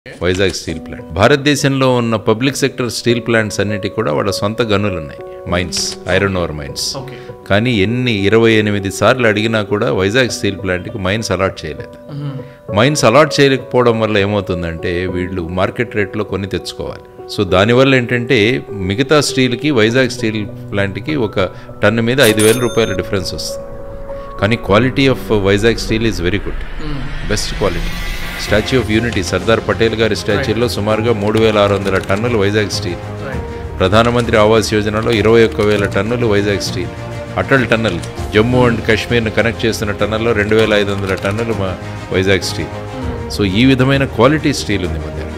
Vizag steel plant భారతదేశంలో ఉన్న public sector steel plants అన్నిటికీ కూడా వాళ్ళ సొంత గనులు ఉన్నాయి mines iron ore mines okay కానీ ఎన్ని ఇరవై ఎనిమిది సార్లు అడిగినా కూడా వైజాగ్ స్టీల్ ప్లాంట్కి మైన్స్ అలాట్ చేయలేదు మైన్స్ అలాట్ చేయలేకపోవడం వల్ల ఏమవుతుందంటే వీళ్ళు మార్కెట్ రేట్లో కొన్ని తెచ్చుకోవాలి సో దానివల్ల ఏంటంటే మిగతా స్టీల్కి వైజాగ్ స్టీల్ ప్లాంట్కి ఒక టన్ను మీద ఐదు వేల రూపాయల డిఫరెన్స్ వస్తుంది కానీ quality of Vizag steel is very good best quality statue of unity Sardar Patel గారి స్టాచ్యూలో సుమారుగా మూడు వేల ఆరు వందల టన్నులు వైజాగ్ స్టీల్ రైట్ ప్రధానమంత్రి ఆవాస్ యోజనలో ఇరవై ఒక్క వేల టన్నులు Vizag steel Atal tunnel Jammu and కాశ్మీర్ను కనెక్ట్ చేస్తున్న టన్నల్లో రెండు వేల ఐదు వందల టన్నులు మా వైజాగ్ స్టీల్ సో ఈ విధమైన క్వాలిటీ స్టీల్ ఉంది మన దగ్గర